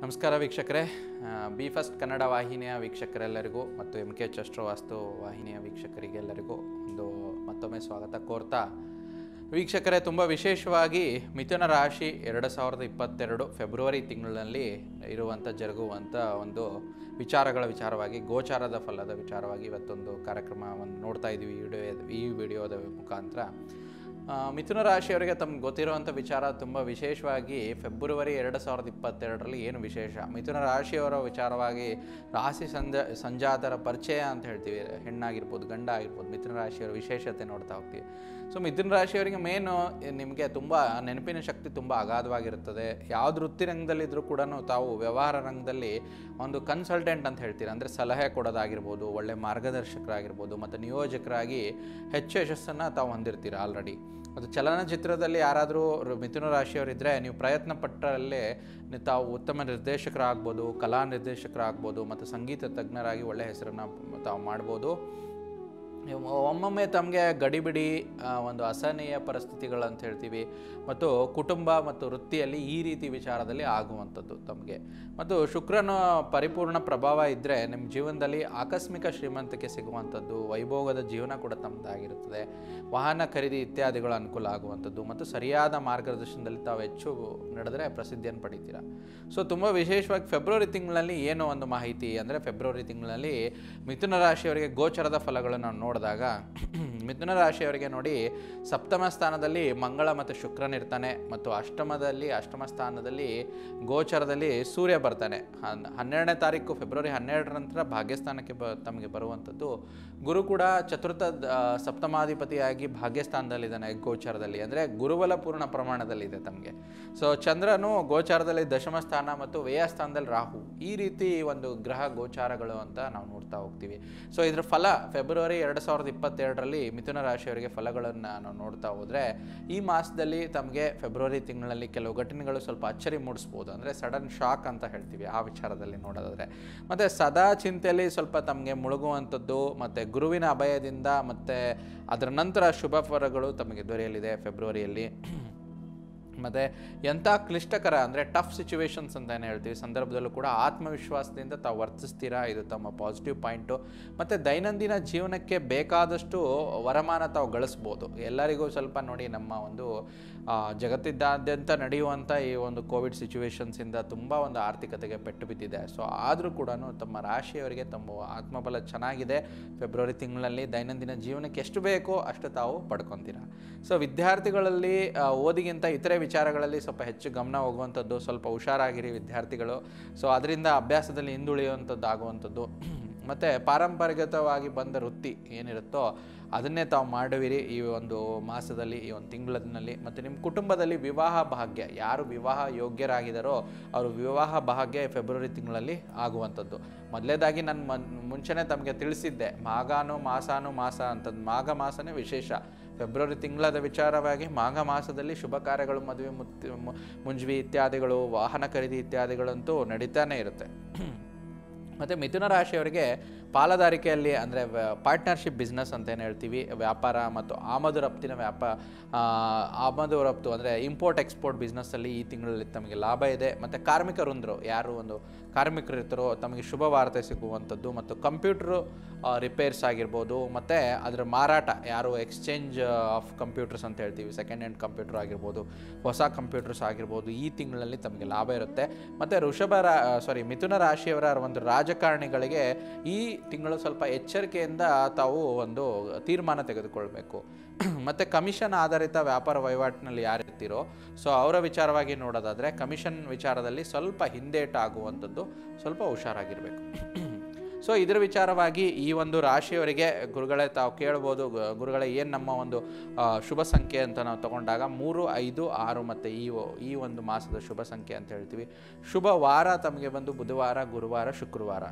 ನಮಸ್ಕಾರ ವೀಕ್ಷಕರೇ B first Kannada ವಾಹಿನಿಯ ವೀಕ್ಷಕರೆಲ್ಲರಿಗೂ ಮತ್ತು ಎಮ್ ಕೆ ಚಸ್ಟ್ರವಾಸ್ತು ವಾಹಿನಿಯ ವೀಕ್ಷಕರಿಗೆಲ್ಲರಿಗೂ ಒಂದು ಮತ್ತೊಮ್ಮೆ ಸ್ವಾಗತ ಕೋರ್ತಾ ವೀಕ್ಷಕರೇ ತುಂಬ ವಿಶೇಷವಾಗಿ ಮಿಥುನ ರಾಶಿ ಎರಡು ಸಾವಿರದ ಇಪ್ಪತ್ತೆರಡು ಫೆಬ್ರವರಿ ತಿಂಗಳಿನಲ್ಲಿ ಇರುವಂಥ ಜರುಗುವಂಥ ಒಂದು ವಿಚಾರಗಳ ವಿಚಾರವಾಗಿ ಗೋಚಾರದ ಫಲದ ವಿಚಾರವಾಗಿ ಇವತ್ತೊಂದು ಕಾರ್ಯಕ್ರಮವನ್ನು ನೋಡ್ತಾ ಇದ್ದೀವಿ ಈ ವಿಡಿಯೋ ಈ ವಿಡಿಯೋದ ಮುಖಾಂತರ ಆ, ಮಿಥುನ ರಾಶಿಯವರಿಗೆ ತಮ್ಗೆ ಗೊತ್ತಿರುವಂಥ ವಿಚಾರ ತುಂಬ ವಿಶೇಷವಾಗಿ ಫೆಬ್ರವರಿ ಎರಡು ಸಾವಿರದ ಇಪ್ಪತ್ತೆರಡರಲ್ಲಿ ಏನು ವಿಶೇಷ ಮಿಥುನ ರಾಶಿಯವರ ವಿಚಾರವಾಗಿ ರಾಶಿ ಸಂಜ ಸಂಜಾತರ ಪರಿಚಯ ಅಂತ ಹೇಳ್ತೀವಿ ಹೆಣ್ಣಾಗಿರ್ಬೋದು ಗಂಡ ಆಗಿರ್ಬೋದು ಮಿಥುನ ರಾಶಿಯವರ ವಿಶೇಷತೆ ನೋಡ್ತಾ ಹೋಗ್ತೀವಿ ಸೊ ಮಿಥುನ ರಾಶಿಯವರಿಗೆ ಮೇನು ನಿಮಗೆ ತುಂಬ ನೆನಪಿನ ಶಕ್ತಿ ತುಂಬ ಅಗಾಧವಾಗಿರುತ್ತದೆ ಯಾವ್ದು ವೃತ್ತಿ ರಂಗದಲ್ಲಿದ್ದರೂ ಕೂಡ ತಾವು ವ್ಯವಹಾರ ರಂಗದಲ್ಲಿ ಒಂದು ಕನ್ಸಲ್ಟೆಂಟ್ ಅಂತ ಹೇಳ್ತೀರ ಅಂದರೆ ಸಲಹೆ ಕೊಡೋದಾಗಿರ್ಬೋದು ಒಳ್ಳೆ ಮಾರ್ಗದರ್ಶಕರಾಗಿರ್ಬೋದು ಮತ್ತು ನಿಯೋಜಕರಾಗಿ ಹೆಚ್ಚು ಯಶಸ್ಸನ್ನು ತಾವು ಹೊಂದಿರ್ತೀರ ಆಲ್ರೆಡಿ ಮತ್ತು ಚಲನಚಿತ್ರದಲ್ಲಿ ಯಾರಾದರೂ ಮಿಥುನ ರಾಶಿಯವರಿದ್ದರೆ ನೀವು ಪ್ರಯತ್ನ ಪಟ್ಟರಲ್ಲೇ ನೀವು ತಾವು ಉತ್ತಮ ನಿರ್ದೇಶಕರಾಗ್ಬೋದು ಕಲಾ ನಿರ್ದೇಶಕರಾಗ್ಬೋದು ಮತ್ತು ಸಂಗೀತ ತಜ್ಞರಾಗಿ ಒಳ್ಳೆಯ ಹೆಸರನ್ನು ತಾವು ಮಾಡ್ಬೋದು ಒಮ್ಮೊಮ್ಮೆ ತಮಗೆ ಗಡಿಬಿಡಿ ಆ, ಒಂದು ಅಸಹನೀಯ ಪರಿಸ್ಥಿತಿಗಳು ಅಂತ ಹೇಳ್ತೀವಿ ಮತ್ತು ಕುಟುಂಬ ಮತ್ತು ವೃತ್ತಿಯಲ್ಲಿ ಈ ರೀತಿ ವಿಚಾರದಲ್ಲಿ ಆಗುವಂಥದ್ದು ತಮಗೆ ಮತ್ತು ಶುಕ್ರನ ಪರಿಪೂರ್ಣ ಪ್ರಭಾವ ಇದ್ದರೆ ನಿಮ್ಮ ಜೀವನದಲ್ಲಿ ಆಕಸ್ಮಿಕ ಶ್ರೀಮಂತಿಕೆ ಸಿಗುವಂಥದ್ದು ವೈಭೋಗದ ಜೀವನ ಕೂಡ ತಮ್ಮದಾಗಿರುತ್ತದೆ ವಾಹನ ಖರೀದಿ ಇತ್ಯಾದಿಗಳು ಅನುಕೂಲ ಆಗುವಂಥದ್ದು ಮತ್ತು ಸರಿಯಾದ ಮಾರ್ಗದರ್ಶನದಲ್ಲಿ ತಾವು ಹೆಚ್ಚು ನಡೆದರೆ ಪ್ರಸಿದ್ಧಿಯನ್ನು ಪಡಿತೀರ ಸೊ ತುಂಬ ವಿಶೇಷವಾಗಿ ಫೆಬ್ರವರಿ ತಿಂಗಳಲ್ಲಿ ಏನೋ ಒಂದು ಮಾಹಿತಿ ಅಂದರೆ ಫೆಬ್ರವರಿ ತಿಂಗಳಲ್ಲಿ ಮಿಥುನ ರಾಶಿಯವರಿಗೆ ಗೋಚರದ ಫಲಗಳನ್ನು ನಾವು ನೋಡಿದಾಗ ಮಿಥುನ ರಾಶಿಯವರಿಗೆ ನೋಡಿ ಸಪ್ತಮ ಸ್ಥಾನದಲ್ಲಿ ಮಂಗಳ ಮತ್ತು ಶುಕ್ರನಿರ್ತಾನೆ ಮತ್ತು ಅಷ್ಟಮದಲ್ಲಿ ಅಷ್ಟಮ ಸ್ಥಾನದಲ್ಲಿ ಗೋಚರದಲ್ಲಿ ಸೂರ್ಯ ಬರ್ತಾನೆ ಹನ್ ಹನ್ನೆರಡನೇ ತಾರೀಕು ಫೆಬ್ರವರಿ ಹನ್ನೆರಡರ ನಂತರ ಭಾಗ್ಯಸ್ಥಾನಕ್ಕೆ ಬ ತಮಗೆ ಬರುವಂಥದ್ದು ಗುರು ಕೂಡ ಚತುರ್ಥ ಆ, ಸಪ್ತಮಾಧಿಪತಿಯಾಗಿ ಭಾಗ್ಯಸ್ಥಾನದಲ್ಲಿದ್ದಾನೆ ಗೋಚಾರದಲ್ಲಿ ಅಂದರೆ ಗುರುಬಲ ಪೂರ್ಣ ಪ್ರಮಾಣದಲ್ಲಿದೆ ತಮಗೆ ಸೊ ಚಂದ್ರನು ಗೋಚಾರದಲ್ಲಿ ದಶಮ ಸ್ಥಾನ ಮತ್ತು ವ್ಯಯ ಸ್ಥಾನದಲ್ಲಿ ರಾಹು ಈ ರೀತಿ ಒಂದು ಗ್ರಹ ಗೋಚಾರಗಳು ಅಂತ ನಾವು ನೋಡ್ತಾ ಹೋಗ್ತೀವಿ ಸೊ ಇದ್ರ ಫಲ ಫೆಬ್ರವರಿ ಎರಡು ಸಾವಿರದ ಇಪ್ಪತ್ತೆರಡರಲ್ಲಿ ಮಿಥುನ ರಾಶಿಯವರಿಗೆ ಫಲಗಳನ್ನು ನಾವು ನೋಡ್ತಾ ಹೋದರೆ ಈ ಮಾಸದಲ್ಲಿ ತಮಗೆ ಫೆಬ್ರವರಿ ತಿಂಗಳಲ್ಲಿ ಕೆಲವು ಘಟನೆಗಳು ಸ್ವಲ್ಪ ಅಚ್ಚರಿ ಮೂಡಿಸ್ಬೋದು ಅಂದರೆ ಸಡನ್ ಶಾಕ್ ಅಂತ ಹೇಳ್ತೀವಿ ಆ ವಿಚಾರದಲ್ಲಿ ನೋಡೋದಾದರೆ ಮತ್ತು ಸದಾ ಚಿಂತೆಯಲ್ಲಿ ಸ್ವಲ್ಪ ತಮಗೆ ಮುಳುಗುವಂಥದ್ದು ಮತ್ತು ಗುರುವಿನ ಅಭಯದಿಂದ ಮತ್ತು ಅದರ ನಂತರ ಶುಭ ಫಲಗಳು ತಮಗೆ ದೊರೆಯಲಿದೆ ಫೆಬ್ರವರಿಯಲ್ಲಿ ಮತ್ತು ಎಂಥ ಕ್ಲಿಷ್ಟಕರ ಅಂದರೆ ಟಫ್ ಸಿಚುವೇಶನ್ಸ್ ಅಂತ ಏನು ಹೇಳ್ತೀವಿ ಸಂದರ್ಭದಲ್ಲೂ ಕೂಡ ಆತ್ಮವಿಶ್ವಾಸದಿಂದ ತಾವು ವರ್ತಿಸ್ತೀರಾ ಇದು ತಮ್ಮ ಪಾಸಿಟಿವ್ ಪಾಯಿಂಟು ಮತ್ತು ದೈನಂದಿನ ಜೀವನಕ್ಕೆ ಬೇಕಾದಷ್ಟು ವರಮಾನ ತಾವು ಗಳಿಸ್ಬೋದು ಎಲ್ಲರಿಗೂ ಸ್ವಲ್ಪ ನೋಡಿ ನಮ್ಮ ಒಂದು ಆ, ಜಗತ್ತಿದ್ದಾದ್ಯಂತ ನಡೆಯುವಂಥ ಈ ಒಂದು ಕೋವಿಡ್ ಸಿಚುವೇಶನ್ಸಿಂದ ತುಂಬ ಒಂದು ಆರ್ಥಿಕತೆಗೆ ಪೆಟ್ಟು ಬಿದ್ದಿದೆ ಸೊ ಆದರೂ ಕೂಡ ತಮ್ಮ ರಾಶಿಯವರಿಗೆ ತಮ್ಮ ಆತ್ಮಬಲ ಚೆನ್ನಾಗಿದೆ ಫೆಬ್ರವರಿ ತಿಂಗಳಲ್ಲಿ ದೈನಂದಿನ ಜೀವನಕ್ಕೆ ಎಷ್ಟು ಬೇಕೋ ಅಷ್ಟು ತಾವು ಪಡ್ಕೊತೀರ ಸೊ ವಿದ್ಯಾರ್ಥಿಗಳಲ್ಲಿ ಆ, ಓದಿಗಿಂತ ಇತರೆ ವಿಚಾರಗಳಲ್ಲಿ ಸ್ವಲ್ಪ ಹೆಚ್ಚು ಗಮನ ಹೋಗುವಂಥದ್ದು ಸ್ವಲ್ಪ ಹುಷಾರಾಗಿರಿ ವಿದ್ಯಾರ್ಥಿಗಳು ಸೊ ಅದರಿಂದ ಅಭ್ಯಾಸದಲ್ಲಿ ಹಿಂದುಳಿಯುವಂಥದ್ದು ಆಗುವಂಥದ್ದು ಮತ್ತು ಪಾರಂಪರಿಕವಾಗಿ ಬಂದ ವೃತ್ತಿ ಏನಿರುತ್ತೋ ಅದನ್ನೇ ತಾವು ಮಾಡುವಿರಿ ಈ ಒಂದು ಮಾಸದಲ್ಲಿ ಈ ಒಂದು ತಿಂಗಳಿನಲ್ಲಿ ಮತ್ತು ನಿಮ್ಮ ಕುಟುಂಬದಲ್ಲಿ ವಿವಾಹ ಭಾಗ್ಯ ಯಾರು ವಿವಾಹ ಯೋಗ್ಯರಾಗಿದ್ದಾರೋ ಅವರು ವಿವಾಹ ಭಾಗ್ಯ ಫೆಬ್ರವರಿ ತಿಂಗಳಲ್ಲಿ ಆಗುವಂಥದ್ದು ಮೊದಲೇದಾಗಿ ನಾನು ಮನ್ ಮುಂಚೆನೇ ತಮಗೆ ತಿಳಿಸಿದ್ದೆ ಮಾಗಾನು ಮಾಸಾನು ಮಾಸ ಅಂತದ್ದು ಮಾಘ ಮಾಸನೇ ವಿಶೇಷ ಫೆಬ್ರವರಿ ತಿಂಗಳದ ವಿಚಾರವಾಗಿ ಮಾಘ ಮಾಸದಲ್ಲಿ ಶುಭ ಕಾರ್ಯಗಳು ಮದುವೆ ಮುತ್ ಮು- ಮುಂಜವಿ ಇತ್ಯಾದಿಗಳು ವಾಹನ ಖರೀದಿ ಇತ್ಯಾದಿಗಳಂತೂ ನಡೀತಾನೆ ಇರುತ್ತೆ ಮತ್ತು ಮಿಥುನ ರಾಶಿಯವರಿಗೆ ಪಾಲುದಾರಿಕೆಯಲ್ಲಿ ಅಂದರೆ ಪಾರ್ಟ್ನರ್ಶಿಪ್ ಬಿಸ್ನೆಸ್ ಅಂತ ಏನು ಹೇಳ್ತೀವಿ ವ್ಯಾಪಾರ ಮತ್ತು ಆಮದು ರಫ್ತಿನ ವ್ಯಾಪ ಆ, ಆಮದು ರಫ್ತು ಅಂದರೆ ಇಂಪೋರ್ಟ್ ಎಕ್ಸ್ಪೋರ್ಟ್ ಬಿಸ್ನೆಸ್ಸಲ್ಲಿ ಈ ತಿಂಗಳಲ್ಲಿ ತಮಗೆ ಲಾಭ ಇದೆ ಮತ್ತು ಕಾರ್ಮಿಕರೊಂದರು ಯಾರು ಒಂದು ಕಾರ್ಮಿಕರು ಇರ್ತಾರೋ ತಮಗೆ ಶುಭ ವಾರ್ತೆ ಸಿಗುವಂಥದ್ದು ಮತ್ತು ಕಂಪ್ಯೂಟ್ರು ರಿಪೇರ್ಸ್ ಆಗಿರ್ಬೋದು ಮತ್ತು ಅದರ ಮಾರಾಟ ಯಾರು ಎಕ್ಸ್ಚೇಂಜ್ ಆಫ್ ಕಂಪ್ಯೂಟರ್ಸ್ ಅಂತ ಹೇಳ್ತೀವಿ ಸೆಕೆಂಡ್ ಹ್ಯಾಂಡ್ ಕಂಪ್ಯೂಟರ್ ಆಗಿರ್ಬೋದು ಹೊಸ ಕಂಪ್ಯೂಟರ್ಸ್ ಆಗಿರ್ಬೋದು ಈ ತಿಂಗಳಲ್ಲಿ ತಮಗೆ ಲಾಭ ಇರುತ್ತೆ ಮತ್ತು ವೃಷಭ ರಾ ಸಾರಿ ಮಿಥುನ ರಾಶಿಯವರ ಒಂದು ರಾಜಕಾರಣಿಗಳಿಗೆ ಈ ತಿಂಗಳು ಸ್ವಲ್ಪ ಎಚ್ಚರಿಕೆಯಿಂದ ತಾವು ಒಂದು ತೀರ್ಮಾನ ತೆಗೆದುಕೊಳ್ಬೇಕು ಮತ್ತು ಕಮಿಷನ್ ಆಧಾರಿತ ವ್ಯಾಪಾರ ವಹಿವಾಟಿನಲ್ಲಿ ಯಾರಿರ್ತೀರೋ ಸೊ ಅವರ ವಿಚಾರವಾಗಿ ನೋಡೋದಾದರೆ ಕಮಿಷನ್ ವಿಚಾರದಲ್ಲಿ ಸ್ವಲ್ಪ ಹಿಂದೇಟ ಆಗುವಂಥದ್ದು ಸ್ವಲ್ಪ ಹುಷಾರಾಗಿರಬೇಕು ಸೊ ಇದರ ವಿಚಾರವಾಗಿ ಈ ಒಂದು ರಾಶಿಯವರಿಗೆ ಗುರುಗಳೇ ತಾವು ಕೇಳ್ಬೋದು ಗ- ಗುರುಗಳೇ ಏನು ನಮ್ಮ ಒಂದು ಆ, ಶುಭ ಸಂಖ್ಯೆ ಅಂತ ನಾವು ತಗೊಂಡಾಗ ಮೂರು ಐದು ಆರು ಮತ್ತು ಈ ಒ- ಈ ಒಂದು ಮಾಸದ ಶುಭ ಸಂಖ್ಯೆ ಅಂತ ಹೇಳ್ತೀವಿ ಶುಭ ವಾರ ತಮಗೆ ಬಂದು ಬುಧವಾರ ಗುರುವಾರ ಶುಕ್ರವಾರ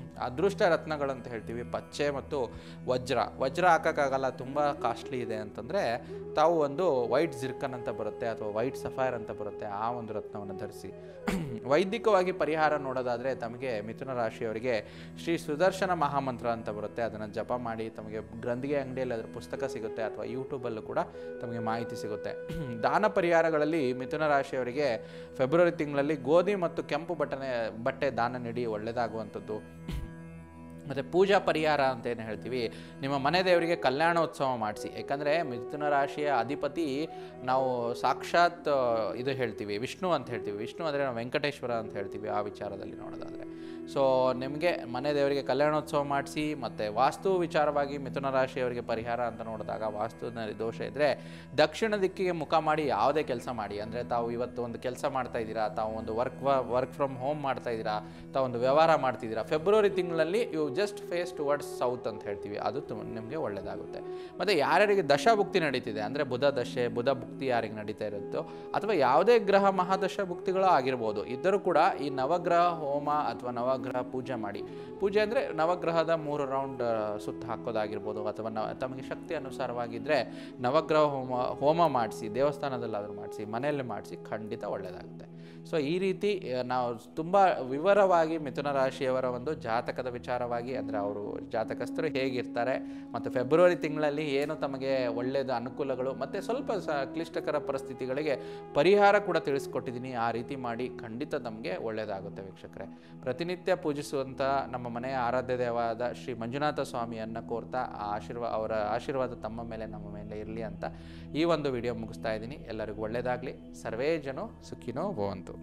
ಅದೃಷ್ಟ ರತ್ನಗಳು ಅಂತ ಹೇಳ್ತೀವಿ ಪಚ್ಚೆ ಮತ್ತು ವಜ್ರ ವಜ್ರ ಹಾಕೋಕ್ಕಾಗಲ್ಲ ತುಂಬ ಕಾಸ್ಟ್ಲಿ ಇದೆ ಅಂತಂದರೆ ತಾವು ಒಂದು ವೈಟ್ ಜಿರ್ಕನ್ ಅಂತ ಬರುತ್ತೆ ಅಥವಾ ವೈಟ್ ಸಫೈರ್ ಅಂತ ಬರುತ್ತೆ ಆ ಒಂದು ರತ್ನವನ್ನು ಧರಿಸಿ ವೈದಿಕವಾಗಿ ಪರಿಹಾರ ನೋಡೋದಾದರೆ ತಮಗೆ ಮಿಥುನ ರಾಶಿಯವರಿಗೆ ಶ್ರೀ ಸುದರ್ಶನ ಮಹಾಮಂತ್ರ ಅಂತ ಬರುತ್ತೆ ಅದನ್ನು ಜಪ ಮಾಡಿ ತಮಗೆ ಗ್ರಂಥಿಗೆ ಅಂಗಡಿಯಲ್ಲಿ ಅದರ ಪುಸ್ತಕ ಸಿಗುತ್ತೆ ಅಥವಾ ಯೂಟ್ಯೂಬಲ್ಲೂ ಕೂಡ ತಮಗೆ ಮಾಹಿತಿ ಸಿಗುತ್ತೆ ದಾನ ಪರಿಹಾರಗಳಲ್ಲಿ ಮಿಥುನ ರಾಶಿಯವರಿಗೆ ಫೆಬ್ರವರಿ ತಿಂಗಳಲ್ಲಿ ಗೋಧಿ ಮತ್ತು ಕೆಂಪು ಬಟ್ಟನೆ ಬಟ್ಟೆ ದಾನ ನೀಡಿ ಒಳ್ಳೆಯದಾಗುವಂಥದ್ದು ಮತ್ತು ಪೂಜಾ ಪರಿಹಾರ ಅಂತ ಏನು ಹೇಳ್ತೀವಿ ನಿಮ್ಮ ಮನೆ ದೇವರಿಗೆ ಕಲ್ಯಾಣೋತ್ಸವ ಮಾಡಿಸಿ ಯಾಕಂದರೆ ಮಿಥುನ ರಾಶಿಯ ಅಧಿಪತಿ ನಾವು ಸಾಕ್ಷಾತ್ ಆ, ಇದು ಹೇಳ್ತೀವಿ ವಿಷ್ಣು ಅಂತ ಹೇಳ್ತೀವಿ ವಿಷ್ಣು ಅಂದರೆ ನಾವು ವೆಂಕಟೇಶ್ವರ ಅಂತ ಹೇಳ್ತೀವಿ ಆ ವಿಚಾರದಲ್ಲಿ ನೋಡೋದಾದರೆ ಸೊ ನಿಮಗೆ ಮನೆ ದೇವರಿಗೆ ಕಲ್ಯಾಣೋತ್ಸವ ಮಾಡಿಸಿ ಮತ್ತು ವಾಸ್ತು ವಿಚಾರವಾಗಿ ಮಿಥುನ ರಾಶಿಯವರಿಗೆ ಪರಿಹಾರ ಅಂತ ನೋಡಿದಾಗ ವಾಸ್ತುನಲ್ಲಿ ದೋಷ ಇದ್ದರೆ ದಕ್ಷಿಣ ದಿಕ್ಕಿಗೆ ಮುಖ ಮಾಡಿ ಯಾವುದೇ ಕೆಲಸ ಮಾಡಿ ಅಂದರೆ ತಾವು ಇವತ್ತು ಒಂದು ಕೆಲಸ ಮಾಡ್ತಾ ಇದ್ದೀರಾ ತಾವು ಒಂದು ವರ್ಕ್ ವರ್ಕ್ ಫ್ರಮ್ ಹೋಮ್ ಮಾಡ್ತಾ ಇದ್ದೀರಾ ತಾವು ಒಂದು ವ್ಯವಹಾರ ಮಾಡ್ತಿದ್ದೀರಾ ಫೆಬ್ರವರಿ ತಿಂಗಳಲ್ಲಿ you just face towards south ಅಂತ ಹೇಳ್ತೀವಿ ಅದು ತು- ನಿಮಗೆ ಒಳ್ಳೆಯದಾಗುತ್ತೆ ಮತ್ತು ಯಾರ್ಯಾರಿಗೆ ದಶಭುಕ್ತಿ ನಡೀತಿದೆ ಅಂದರೆ ಬುಧ ದಶೆ ಬುಧ ಭುಕ್ತಿ ಯಾರಿಗೆ ನಡೀತಾ ಇರುತ್ತೋ ಅಥವಾ ಯಾವುದೇ ಗ್ರಹ ಮಹಾದಶ ಭುಕ್ತಿಗಳು ಆಗಿರ್ಬೋದು ಇದ್ದರೂ ಕೂಡ ಈ ನವಗ್ರಹ ಹೋಮ ಅಥವಾ ನವಗ್ರಹ ಪೂಜೆ ಮಾಡಿ ಪೂಜೆ ಅಂದರೆ ನವಗ್ರಹದ ಮೂರು ರೌಂಡ್ ಸುತ್ತ ಹಾಕೋದಾಗಿರ್ಬೋದು ಅಥವಾ ನ ತಮಗೆ ಶಕ್ತಿ ಅನುಸಾರವಾಗಿದ್ದರೆ ನವಗ್ರಹ ಹೋಮ ಹೋಮ ಮಾಡಿಸಿ ದೇವಸ್ಥಾನದಲ್ಲಾದರೂ ಮಾಡಿಸಿ ಮನೆಯಲ್ಲಿ ಮಾಡಿಸಿ ಖಂಡಿತ ಒಳ್ಳೆಯದಾಗುತ್ತೆ ಸೊ ಈ ರೀತಿ ಆ, ನಾವು ತುಂಬ ವಿವರವಾಗಿ ಮಿಥುನ ರಾಶಿಯವರ ಒಂದು ಜಾತಕದ ವಿಚಾರವಾಗಿ ಅಂದರೆ ಅವರು ಜಾತಕಸ್ಥರು ಹೇಗಿರ್ತಾರೆ ಮತ್ತು ಫೆಬ್ರವರಿ ತಿಂಗಳಲ್ಲಿ ಏನು ತಮಗೆ ಒಳ್ಳೆಯದು ಅನುಕೂಲಗಳು ಮತ್ತು ಸ್ವಲ್ಪ ಸ ಕ್ಲಿಷ್ಟಕರ ಪರಿಸ್ಥಿತಿಗಳಿಗೆ ಪರಿಹಾರ ಕೂಡ ತಿಳಿಸ್ಕೊಟ್ಟಿದ್ದೀನಿ ಆ ರೀತಿ ಮಾಡಿ ಖಂಡಿತ ನಮಗೆ ಒಳ್ಳೆಯದಾಗುತ್ತೆ ವೀಕ್ಷಕರೇ ಪ್ರತಿನಿತ್ಯ ಪೂಜಿಸುವಂಥ ನಮ್ಮ ಮನೆಯ ಆರಾಧ್ಯ ದೇವಾದ ಶ್ರೀ ಮಂಜುನಾಥ ಸ್ವಾಮಿಯನ್ನು ಕೋರ್ತಾ ಆ ಆಶೀರ್ವಾದ ಅವರ ಆಶೀರ್ವಾದ ತಮ್ಮ ಮೇಲೆ ನಮ್ಮ ಮೇಲೆ ಇರಲಿ ಅಂತ ಈ ಒಂದು ವಿಡಿಯೋ ಮುಗಿಸ್ತಾ ಇದ್ದೀನಿ ಎಲ್ಲರಿಗೂ ಒಳ್ಳೆಯದಾಗಲಿ ಸರ್ವೇ ಜನೋ ಸುಖಿನೋ ಭವಂತು